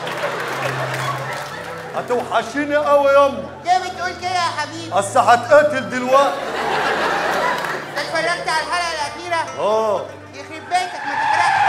هتوحشيني قوي يما ليه بتقول كده يا حبيبي اصل هتقتل دلوقتي انت اتفرجت على الحلقه الاخيره اه يخرب بيتك ما تحرقش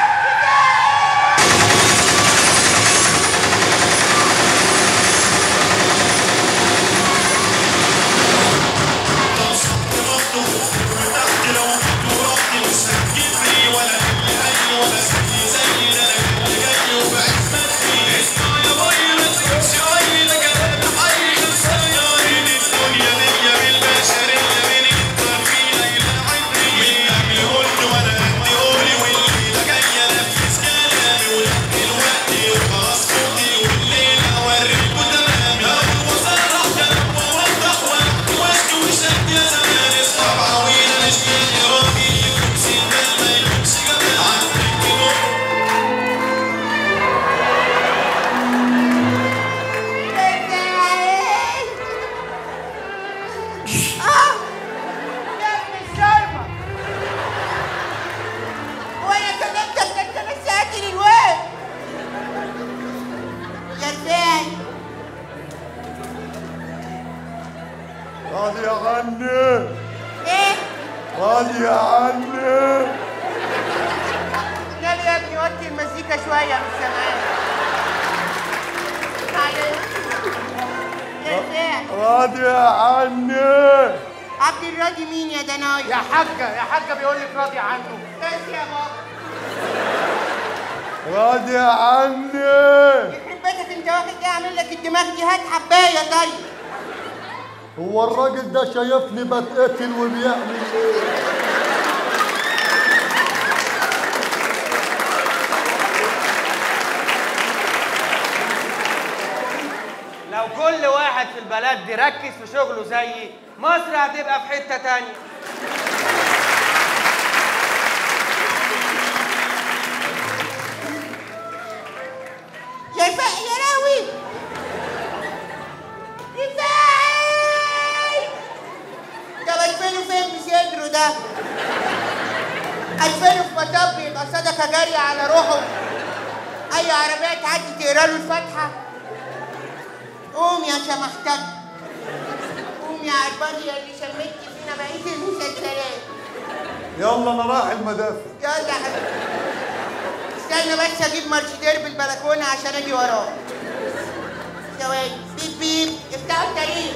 آه! يا ابن الشرمة وانا كلمتك ده انت لسه قاتل الواد يا رفاعي راضي عني ايه؟ راضي عني يلا يا ابني وطي المزيكا شوية مش سامعاك معلش يا رفاعي راضي عني عبد الراضي مين يا دناي؟ يا حاجة يا حاجة بيقول لك راضي عنه بس يا بابا راضي عني يخرب بيتك انت واخد ايه اعمل لك الدماغ دي هات حباية طيب هو الراجل ده شايفني بتقتل وبيعمل ايه لو كل واحد في البلد دي ركز في شغله زيي مصر هتبقى في حتة تانية يا رفاعي يا راوي رفاعي طب ادفنه فين بصدره ده؟ ادفنه في مطب يبقى صدقة جارية على روحه أي عربية تعدي تقرا له الفاتحة قوم يا شمحتك قوم يا عرباجي اللي شميت فينا بقية المسلسلات يلا انا رايح المدافع يلا يا حبيبي استنى بس اجيب مرشدير بالبلكونه عشان اجي وراه ثواني بيب بيب افتحوا الطريق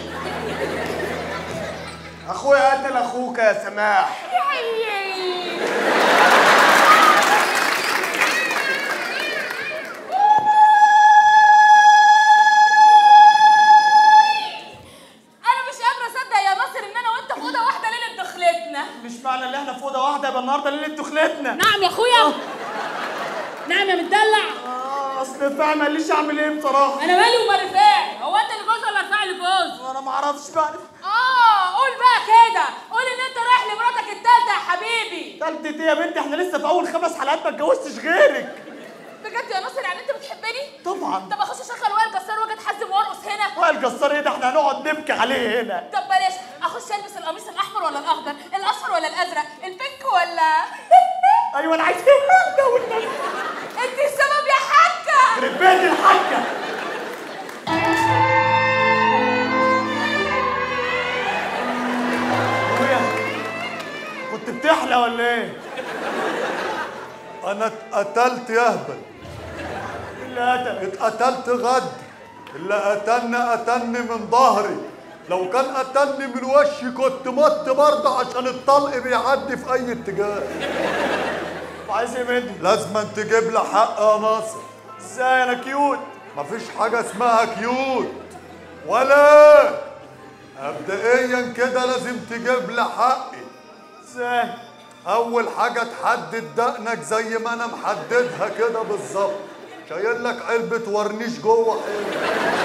اخويا قتل اخوك يا سماح انا مش قادره اصدق يا ناصر ان انا وانت في اوضه واحده ليله دخلتنا مش معنى ان احنا في اوضه واحده يبقى النهارده ليله دخلتنا نعم يا اخويا نعم يا متدلع آه، اصل فاهم قاليش اعمل ايه بصراحه انا مالي وما رفاعي هو انت اللي جوز ولا رفاعي اللي جوز انا ما اعرفش بقى اه قول بقى كده قول ان انت رايح لمراتك التالتة يا حبيبي تالتة ايه يا بنتي احنا لسه في اول خمس حلقات ما اتجوزتش غيرك بجد يا ناصر يعني انت بتحبني طبعا طب اخش اشغل وائل جسار واجي اتحزم وارقص هنا وائل جسار ايه ده احنا هنقعد نبكي عليه هنا طب بلاش اخش البس القميص الاحمر ولا الاخضر الاصفر ولا الازرق البينك ولا ايوه انا عايز ايه ده والنبي انت السبب يا حاجه يخرب بيت الحاجه اخويا كنت بتحلى ولا ايه؟ انا اتقتلت يهبل إيه اللي قتلك؟ اتقتلت غد اللي قتلني قتلني من ظهري لو كان قتلني من وشي كنت مت برضه عشان الطلق بيعدي في اي اتجاه وعايز ايه مني؟ لازم تجيب لي حق يا ناصر ازاي انا كيوت؟ مفيش حاجة اسمها كيوت ولا مبدئيا كده لازم تجيب لي حقي ازاي؟ أول حاجة تحدد دقنك زي ما أنا محددها كده بالظبط شايل لك علبة ورنيش جوه حلو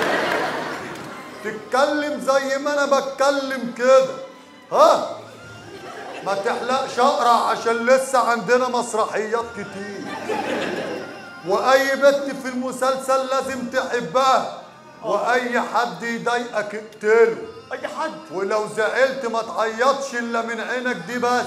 تتكلم زي ما أنا بتكلم كده ها ما تحلقش أقرع عشان لسه عندنا مسرحيات كتير واي بنت في المسلسل لازم تحبها واي حد يضايقك اقتله اي حد ولو زعلت ما تعيطش الا من عينك دي بس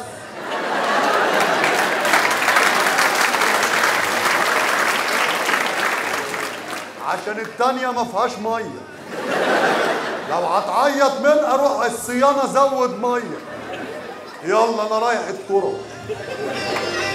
عشان التانية ما فيهاش مية لو هتعيط منها روح الصيانة زود مية يلا انا رايح الكرة